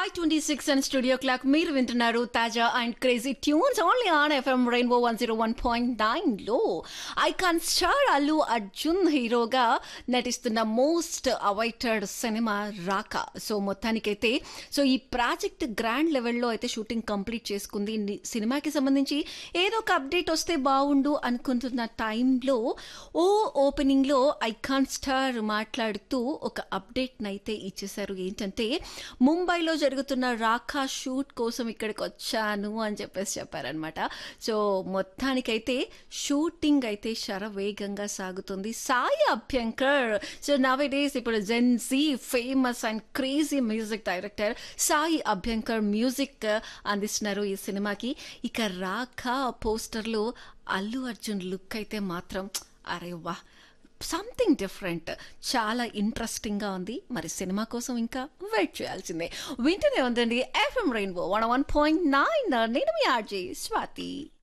five twenty six and studio clock మీరు వింటున్నారు తాజా and crazy tunes only on FM rainbow one zero one point నైన్లో icon star Allu Arjun హీరోగా నటిస్తున్న most awaited సినిమా రాక సో మొత్తానికైతే సో ఈ ప్రాజెక్ట్ గ్రాండ్ లెవెల్లో అయితే షూటింగ్ కంప్లీట్ చేసుకుంది ని- సినిమాకి సంబంధించి ఏదో ఒక అప్డేట్ వస్తే బాగుండు అనుకుంటున్న టైంలో ఓ ఓపెనింగ్లో ఐకాన్ స్టార్ మాట్లాడుతూ ఒక అప్డేట్ని అయితే ఇచ్చేశారు ఏంటంటే ముంబైలో జరుగుతున్న రాఖా షూట్ కోసం ఇక్కడికి వచ్చాను అని చెప్పేసి చెప్పారనమాట సో మొత్తానికైతే షూటింగ్ అయితే శరవేగంగా సాగుతుంది Sai Abhyankar so nowadays ఇప్పుడు Gen Z famous and crazy music director Sai Abhyankar music అందిస్తున్నారు ఈ సినిమాకి ఇక రాఖా పోస్టర్లో అల్లు అర్జున్ లుక్ అయితే మాత్రం అరే వా సంథింగ్ డిఫరెంట్ చాలా ఇంట్రెస్టింగ్గా ఉంది మరి సినిమా కోసం ఇంకా వెయిట్ చేయాల్సిందే వింటూనే ఉందండి FM rainbow one one point nine నేను మీ ఆర్జే స్వాతి